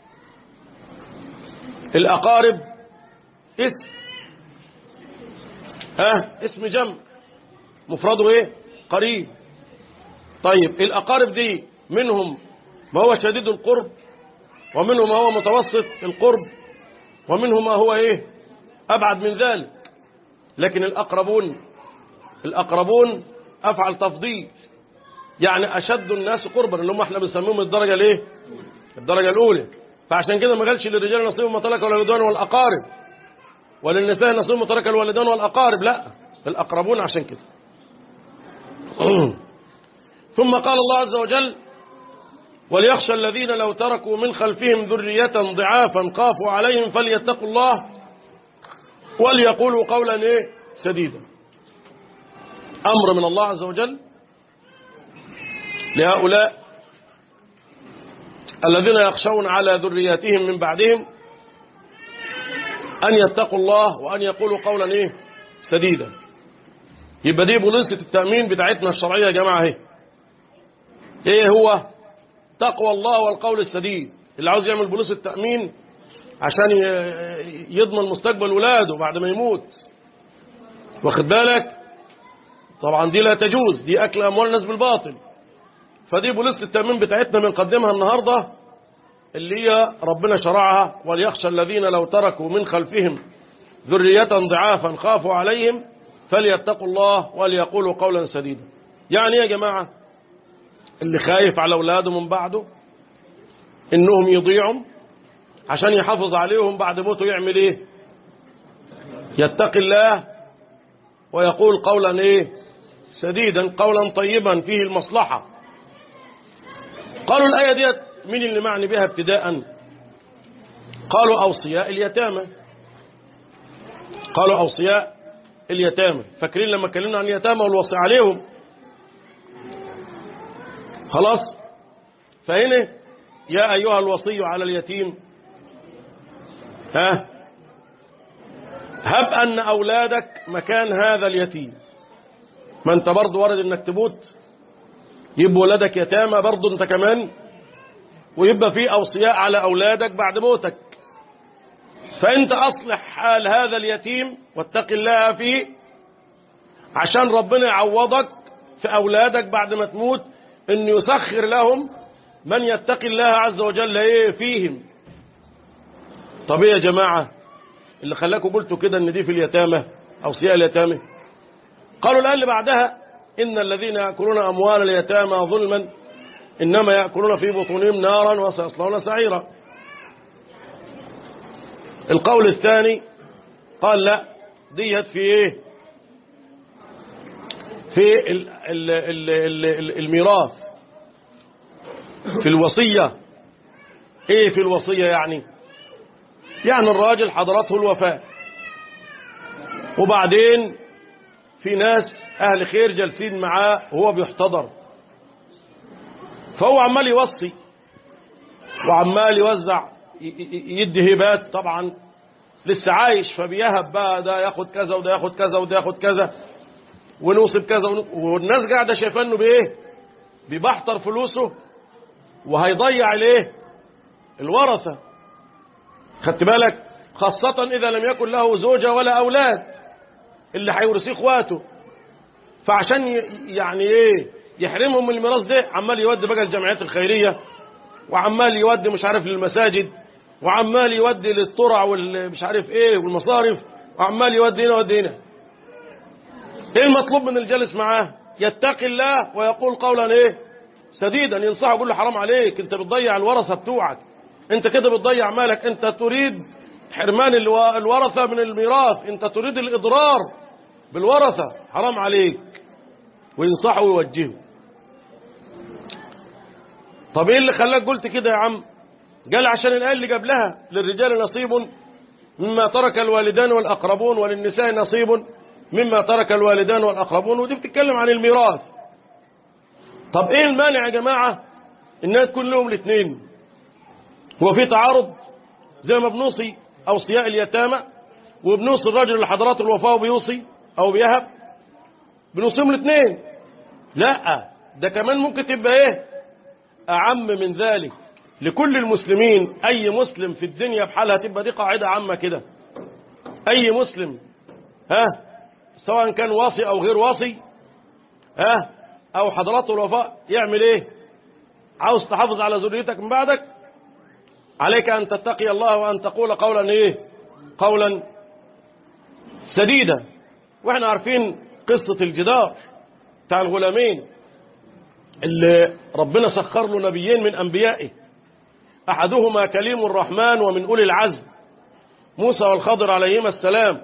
الأقارب اسم ها اسم جمع مفرده ايه قريب طيب الأقارب دي منهم ما هو شديد القرب ومنهم ما هو متوسط القرب ومنهم ما هو ايه أبعد من ذلك لكن الأقربون الأقربون أفعل تفضيل يعني أشد الناس قربا اللي هم احنا بنسميهم الدرجة الايه الدرجة الأولى فعشان كده ما قالش للرجال نصيب ما ترك الوالدان والأقارب وللنساء نصيب ما ترك الوالدان والأقارب لا الأقربون عشان كده ثم قال الله عز وجل وليخشى الذين لو تركوا من خلفهم ذرية ضعافا خافوا عليهم فليتقوا الله وليقولوا قولا ايه سديدا أمر من الله عز وجل لهؤلاء الذين يخشون على ذرياتهم من بعدهم أن يتقوا الله وأن يقولوا قولا إيه سديدا يبقى دي بوليسة التأمين بتاعتنا الشرعية يا جماعة اهي ايه هو تقوى الله والقول السديد اللي عاوز يعمل بوليس التأمين عشان يضمن مستقبل ولاده بعد ما يموت واخد بالك طبعا دي لا تجوز دي أكل أموال الناس بالباطل فدي بوليس التأمين بتاعتنا بنقدمها النهاردة اللي هي ربنا شرعها وليخشى الذين لو تركوا من خلفهم ذرية ضعافا خافوا عليهم فليتقوا الله وليقولوا قولا سديدا يعني يا جماعة اللي خايف على أولاده من بعده إنهم يضيعوا عشان يحافظ عليهم بعد موته يعمل إيه يتقي الله ويقول قولا إيه سديدا قولا طيبا فيه المصلحة قالوا الآية ديت مين اللي معني بها ابتداء قالوا أوصياء اليتامى قالوا أوصياء اليتامى فاكرين لما اتكلمنا عن اليتامى والوصي عليهم خلاص فهنا يا أيها الوصي على اليتيم ها هب أن أولادك مكان هذا اليتيم ما أنت برضه ورد أنك تموت يبقى ولادك يتامى برضه أنت كمان ويبقى في أوصياء على أولادك بعد موتك فأنت أصلح حال هذا اليتيم واتق الله فيه عشان ربنا يعوضك في أولادك بعد ما تموت أن يسخر لهم من يتقي الله عز وجل إيه فيهم طب إيه يا جماعة اللي خلاكم قلتوا كده ان دي في اليتامى أوصياء اليتامى قالوا الآن اللي بعدها إن الذين يأكلون أموال اليتامى ظلما إنما يأكلون في بطونهم نارا وسيصلون سعيرا القول الثاني قال لا ديت في ايه في ال ال ال ال ال الميراث في الوصية ايه في الوصية يعني يعني الراجل حضرته الوفاة وبعدين في ناس اهل خير جالسين معاه وهو بيحتضر فهو عمال يوصي وعمال يوزع يدي هبات طبعا لسه عايش فبيهب بقى ده ياخد كذا وده ياخد كذا وده ياخد كذا ونوصب كذا ونوصب والناس قاعده شايفه انه بايه بيبحتر فلوسه وهيضيع الايه الورثه خدت بالك خاصة إذا لم يكن له زوجة ولا أولاد اللي هيورثيه إخواته فعشان يعني إيه يحرمهم من الميراث ده عمال يودي بقى الجمعيات الخيرية وعمال يودي مش عارف للمساجد وعمال يودي للطرع والمش عارف ايه والمصارف وعمال يودي هنا ويودي هنا ايه المطلوب من الجالس معاه يتقي الله ويقول قولا ايه سديدا ينصحه يقول له حرام عليك انت بتضيع الورثه بتوعك انت كده بتضيع مالك انت تريد حرمان الورثه من الميراث انت تريد الاضرار بالورثه حرام عليك وينصحه ويوجهه طب ايه اللي خلاك قلت كده يا عم قال عشان الآية اللي قبلها للرجال نصيب مما ترك الوالدان والأقربون وللنساء نصيب مما ترك الوالدان والأقربون ودي بتتكلم عن الميراث طب ايه المانع يا جماعة انها تكون لهم الاثنين هو في تعارض زي ما بنوصي أوصياء اليتامى وبنوصي الراجل اللي حضرات الوفاة وبيوصي أو بيهب بنوصيهم الاثنين لا ده كمان ممكن تبقى ايه أعم من ذلك لكل المسلمين أي مسلم في الدنيا بحالها تبقى دي قاعدة عامة كده أي مسلم ها سواء كان واصي أو غير واصي ها أو حضرات الوفاء يعمل إيه عاوز تحافظ على ذريتك من بعدك عليك أن تتقي الله وأن تقول قولا إيه قولا سديدا وإحنا عارفين قصة الجدار بتاع الغلامين اللي ربنا سخر له نبيين من أنبيائه أحدهما كليم الرحمن ومن أولي العزم موسى والخضر عليهما السلام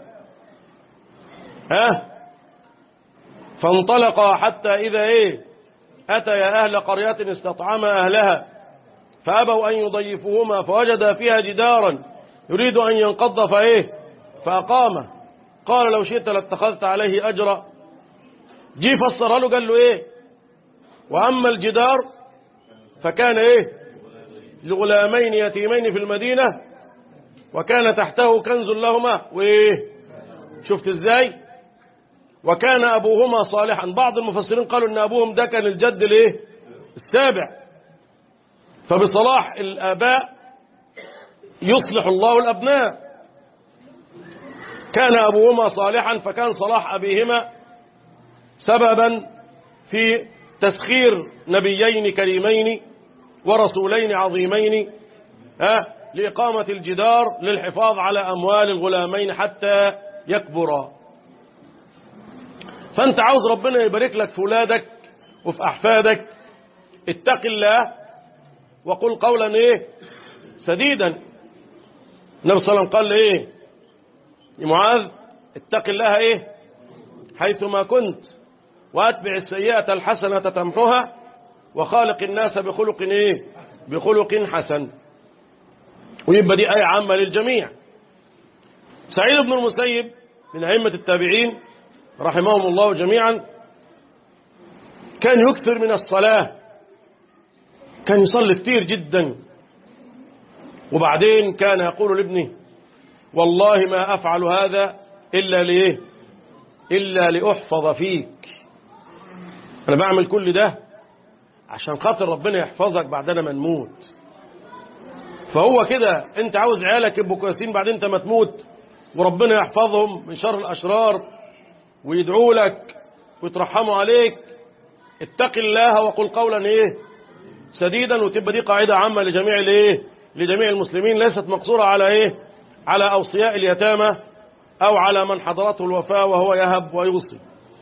ها فانطلقا حتى إذا إيه أتيا أهل قرية استطعما أهلها فأبوا أن يضيفوهما فوجدا فيها جدارا يريد أن ينقض فإيه فأقامه قال لو شئت لاتخذت عليه أجرا جي فسر له قال له إيه وأما الجدار فكان إيه لغلامين يتيمين في المدينة وكان تحته كنز لهما وإيه شفت إزاي وكان أبوهما صالحا بعض المفسرين قالوا أن أبوهم ده كان الجد الإيه السابع فبصلاح الآباء يصلح الله الأبناء كان أبوهما صالحا فكان صلاح أبيهما سببا في تسخير نبيين كريمين ورسولين عظيمين أه لإقامة الجدار للحفاظ على أموال الغلامين حتى يكبرا فأنت عاوز ربنا يبارك لك في ولادك وفي أحفادك اتق الله وقل قولا ايه سديدا النبي صلى الله عليه وسلم قال ايه يا معاذ اتق الله ايه حيثما كنت واتبع السيئة الحسنة تمحها وخالق الناس بخلق ايه بخلق حسن ويبقى دي آية عامة للجميع سعيد بن المسيب من أئمة التابعين رحمهم الله جميعا كان يكثر من الصلاة كان يصلي كتير جدا وبعدين كان يقول لابنه والله ما أفعل هذا إلا لإيه إلا لأحفظ فيك أنا بعمل كل ده عشان خاطر ربنا يحفظك بعدنا ما نموت فهو كده انت عاوز عيالك يبقوا كويسين بعدين انت ما تموت وربنا يحفظهم من شر الأشرار ويدعوا لك ويترحموا عليك اتق الله وقل قولا ايه سديدا وتبقى دي قاعدة عامة لجميع الايه لجميع المسلمين ليست مقصورة على ايه على أوصياء اليتامى أو على من حضرته الوفاة وهو يهب ويوصي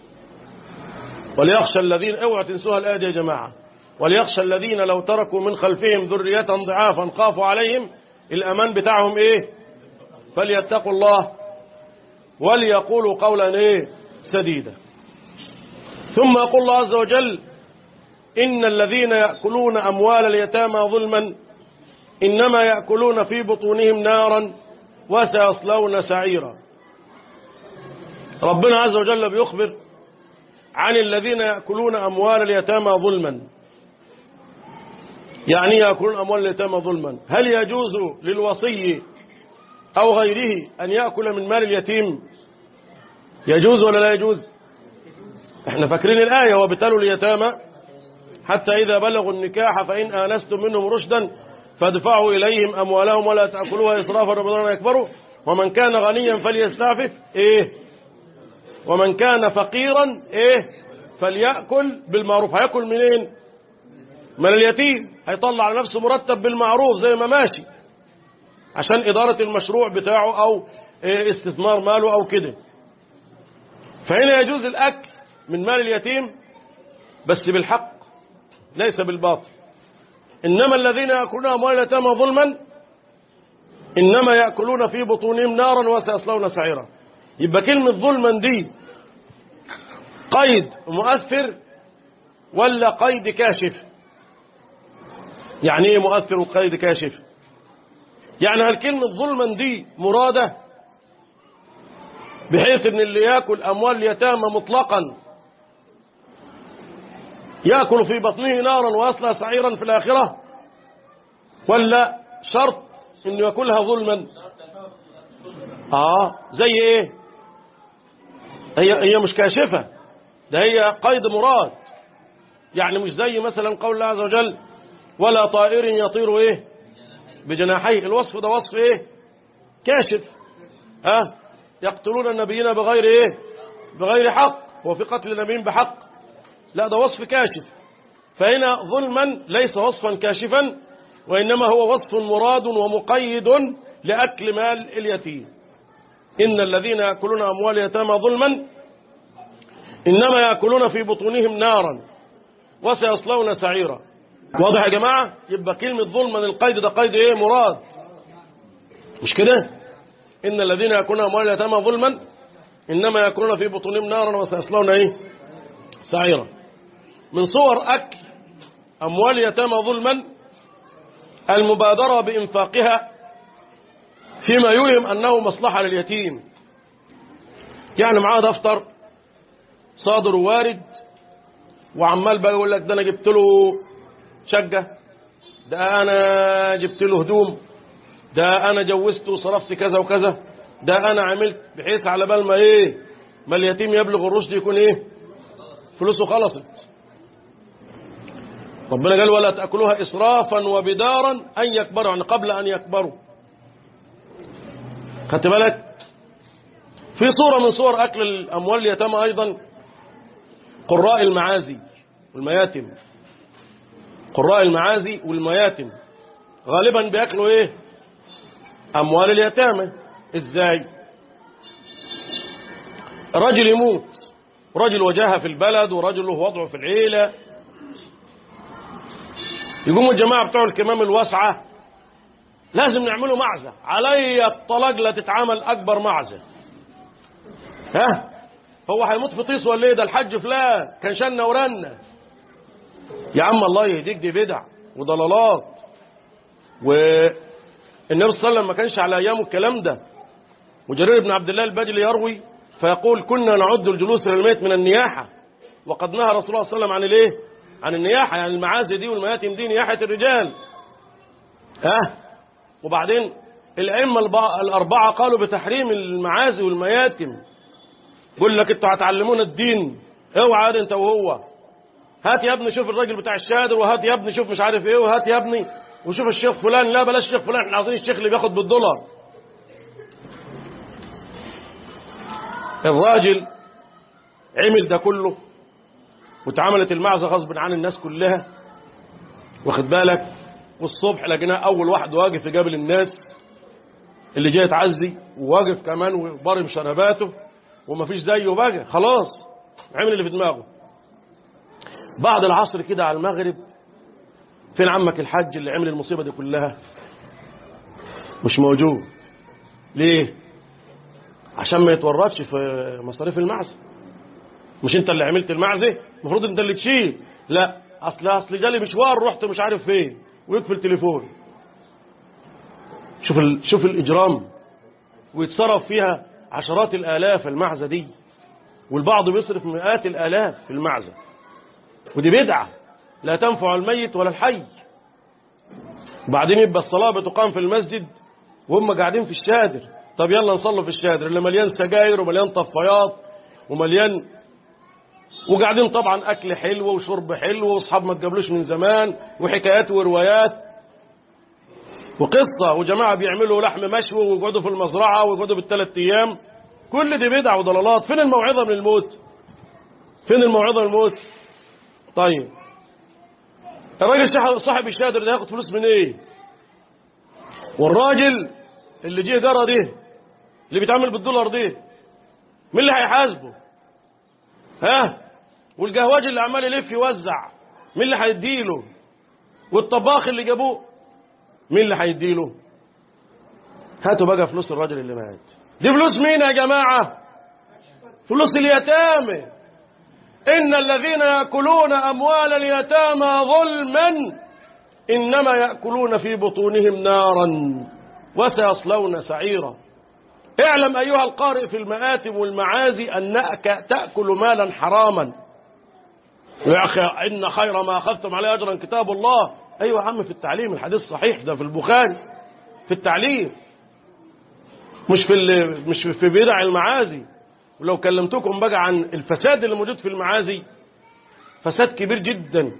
وليخشى الذين اوعوا تنسوها الآية دي يا جماعة وليخشى الذين لو تركوا من خلفهم ذرية ضعافا خافوا عليهم الأمان بتاعهم إيه فليتقوا الله وليقولوا قولا إيه سديدا ثم يقول الله عز وجل إن الذين يأكلون أموال اليتامى ظلما إنما يأكلون في بطونهم نارا وسيصلون سعيرا ربنا عز وجل بيخبر عن الذين يأكلون أموال اليتامى ظلما يعني يأكلون أموال اليتامى ظلما هل يجوز للوصي أو غيره أن يأكل من مال اليتيم يجوز ولا لا يجوز احنا فاكرين الآية وابتلوا اليتامى حتى إذا بلغوا النكاح فإن آنستم منهم رشدا فادفعوا إليهم أموالهم ولا تأكلوها إسرافا وبدرا يكبروا ومن كان غنيا فليستعفف إيه ومن كان فقيرا إيه فليأكل بالمعروف هيأكل منين من اليتيم هيطلع على نفسه مرتب بالمعروف زي ما ماشي عشان إدارة المشروع بتاعه أو إيه استثمار ماله أو كده فهنا يجوز الأكل من مال اليتيم بس بالحق ليس بالباطل إنما الذين يأكلون أموال اليتامى ظلما إنما يأكلون في بطونهم نارا وسيصلون سعيرا يبقى كلمة ظلما دي قيد مؤثر ولا قيد كاشف يعني ايه مؤثر وقيد كاشف يعني هل كلمة ظلما دي مرادة بحيث ان اللي ياكل اموال اليتامى مطلقا ياكل في بطنه نارا ويصلى سعيرا في الاخره ولا شرط انه ياكلها ظلما اه زي ايه هي هي مش كاشفه ده هي قيد مراد يعني مش زي مثلا قول الله عز وجل ولا طائر يطير ايه بجناحيه الوصف ده وصف ايه كاشف ها أه؟ يقتلون النبيين بغير ايه بغير حق هو في قتل النبيين بحق لا ده وصف كاشف فهنا ظلما ليس وصفا كاشفا وإنما هو وصف مراد ومقيد لأكل مال اليتيم إن الذين يأكلون أموال اليتامى ظلما إنما يأكلون في بطونهم نارا وسيصلون سعيرا واضح يا جماعة يبقى كلمة ظلما القيد ده قيد ايه مراد مش كده إن الذين يأكلون أموال اليتامى ظلما إنما يأكلون في بطونهم نارا وسيصلون ايه سعيرا من صور أكل أموال اليتامى ظلما المبادرة بإنفاقها فيما يوهم أنه مصلحة لليتيم يعني معاه دفتر صادر وارد وعمال بقى يقول لك ده أنا جبت له شقة ده أنا جبت له هدوم ده أنا جوزته وصرفت كذا وكذا ده أنا عملت بحيث على بال ما إيه ما اليتيم يبلغ الرشد يكون إيه فلوسه خلصت ربنا قال ولا تأكلوها إسرافا وبدارا أن يكبروا يعني قبل أن يكبروا خدت بالك في صورة من صور أكل الأموال اليتامى أيضا قراء المعازي والمياتم قراء المعازي والمياتم غالبا بياكلوا ايه أموال اليتامى ازاي رجل يموت رجل وجاهه في البلد ورجل له وضعه في العيلة يقوموا الجماعة بتوع الكمام الواسعة لازم نعمله معزة علي الطلاق لا تتعامل أكبر معزة ها هو هيموت في طيس ولا ايه ده الحج فلان كان شنا ورنا يا عم الله يهديك دي بدع وضلالات والنبي صلى الله عليه وسلم ما كانش على ايامه الكلام ده وجرير بن عبد الله البجلي يروي فيقول كنا نعد الجلوس للميت من النياحة وقد نهى رسول الله صلى الله عليه وسلم عن الايه عن النياحة يعني المعازي دي والمياتم دي نياحة الرجال ها وبعدين الأئمة البع- الأربعة قالوا بتحريم المعازي والمياتم يقول لك انتوا هتعلمونا الدين اوعى عاد انت وهو هات يا ابني شوف الراجل بتاع الشادر وهات يا ابني شوف مش عارف ايه وهات يا ابني وشوف الشيخ فلان لا بلاش الشيخ فلان احنا عاوزين الشيخ اللي بياخد بالدولار الراجل عمل ده كله واتعملت المعزة غصب عن الناس كلها واخد بالك والصبح لقيناه اول واحد واقف يقابل الناس اللي جاي تعزي وواقف كمان وبارم شنباته ومفيش زيه بقى خلاص عمل اللي في دماغه بعد العصر كده على المغرب فين عمك الحاج اللي عمل المصيبة دي كلها مش موجود ليه عشان ما يتورطش في مصاريف المعزة مش انت اللي عملت المعزة المفروض انت اللي تشيل لا اصل اصل جالي مشوار رحت مش عارف فين ويكفي التليفون شوف ال... شوف الاجرام ويتصرف فيها عشرات الالاف المعزة دي والبعض بيصرف مئات الالاف في المعزة ودي بدعة لا تنفع الميت ولا الحي وبعدين يبقى الصلاة بتقام في المسجد وهم قاعدين في الشادر طب يلا نصلي في الشادر اللي مليان سجاير ومليان طفايات ومليان وقاعدين طبعا اكل حلو وشرب حلو واصحاب ما تقابلوش من زمان وحكايات وروايات وقصة وجماعة بيعملوا لحم مشوي ويقعدوا في المزرعة ويقعدوا بالثلاث ايام كل دي بدع وضلالات فين الموعظة من الموت فين الموعظة من الموت طيب الراجل صاحب- صاحب الشادر ده ياخد فلوس من ايه والراجل اللي جه جرى ده اللي بيتعامل بالدولار ده مين اللي هيحاسبه ها والقهواج اللي عمال يلف يوزع مين اللي هيديله والطباخ اللي جابوه مين اللي هيديله هاتوا بقى فلوس الراجل اللي مات دي فلوس مين يا جماعة فلوس اليتامى إن الذين يأكلون أموال اليتامى ظلما إنما يأكلون في بطونهم نارا وسيصلون سعيرا اعلم أيها القارئ في المآتم والمعازي أنك تأكل مالا حراما يا أخي إن خير ما أخذتم عليه أجرا كتاب الله أيوة يا عم في التعليم الحديث صحيح ده في البخاري في التعليم مش في ال- مش في بدع المعازي ولو كلمتكم بقى عن الفساد اللي موجود في المعازي فساد كبير جدا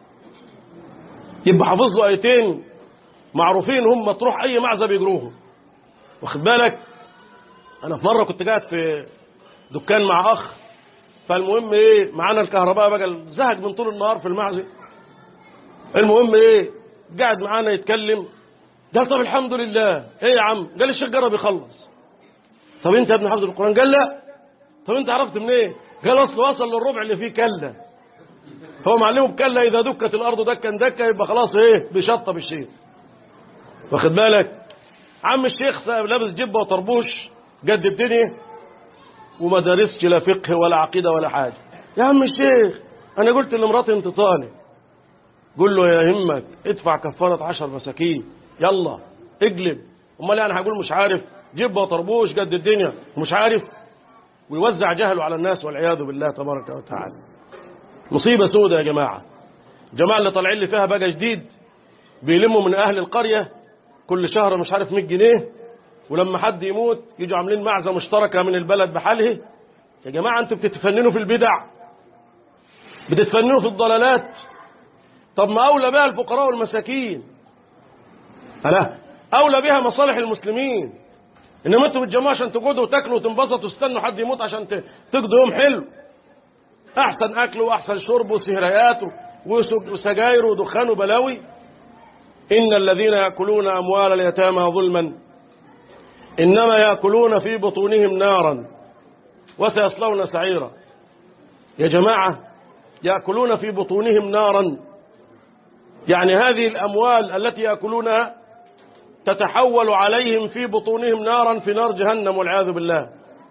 يبقى حافظ له ايتين معروفين هم تروح اي معزه بيجروهم واخد بالك انا في مره كنت قاعد في دكان مع اخ فالمهم ايه معانا الكهرباء بقى زهق من طول النهار في المعزه المهم ايه قاعد معانا يتكلم قال طب الحمد لله ايه يا عم قال الشيخ جرب يخلص طب انت يا ابن حافظ القران قال لا طب انت عرفت منين ايه قال اصل وصل للربع اللي فيه كله هو معلمه بكله اذا دكت الارض دكا دكا يبقى خلاص ايه بيشطب الشيخ واخد بالك عم الشيخ لابس جبه وطربوش قد الدنيا وما دارسش لا فقه ولا عقيده ولا حاجه يا عم الشيخ انا قلت لمراتي انت طالب قول له يا همك ادفع كفاره عشر مساكين يلا اقلب امال انا هقول مش عارف جبه وطربوش قد الدنيا ومش عارف ويوزع جهله على الناس والعياذ بالله تبارك وتعالى مصيبة سودة يا جماعة الجماعة اللي طالعين لي فيها بقى جديد بيلموا من أهل القرية كل شهر مش عارف 100 جنيه ولما حد يموت يجوا عاملين معزة مشتركة من البلد بحاله يا جماعة أنتوا بتتفننوا في البدع بتتفننوا في الضلالات طب ما أولى بها الفقراء والمساكين ألا أولى بها مصالح المسلمين إنما أنتوا بتجمعوا عشان تقعدوا وتاكلوا وتنبسطوا وتستنوا حد يموت عشان ت- تقضوا يوم حلو احسن اكل واحسن شرب وسهريات وسج- وسجاير ودخان وبلاوي ان الذين ياكلون اموال اليتامى ظلما انما ياكلون في بطونهم نارا وسيصلون سعيرا يا جماعه ياكلون في بطونهم نارا يعني هذه الاموال التي ياكلونها تتحول عليهم في بطونهم نارا في نار جهنم والعياذ بالله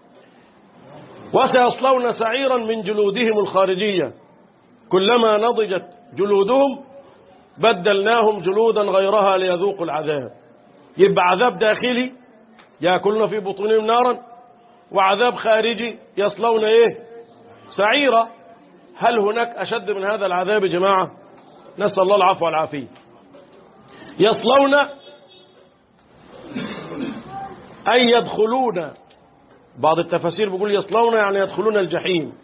وسيصلون سعيرا من جلودهم الخارجية كلما نضجت جلودهم بدلناهم جلودا غيرها ليذوقوا العذاب يبقى عذاب داخلي يأكلون في بطونهم نارا وعذاب خارجي يصلون ايه سعيرا هل هناك أشد من هذا العذاب يا جماعة نسأل الله العفو والعافية يصلون أي يدخلون بعض التفاسير بيقول يصلون يعني يدخلون الجحيم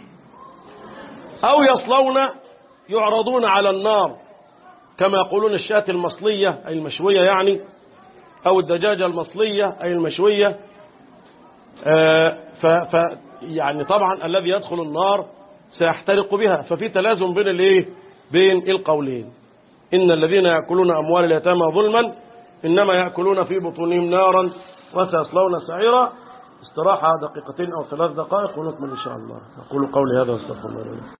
أو يصلون يعرضون على النار كما يقولون الشاة المصلية أي المشوية يعني أو الدجاجة المصلية أي المشوية آه، ف ف يعني طبعا الذي يدخل النار سيحترق بها ففي تلازم بين الايه بين القولين إن الذين يأكلون أموال اليتامى ظلما إنما يأكلون في بطونهم نارا وسيصلون سعيرا استراحة دقيقتين أو ثلاث دقائق ونكمل إن شاء الله أقول قولي هذا واستغفر الله لي ولكم.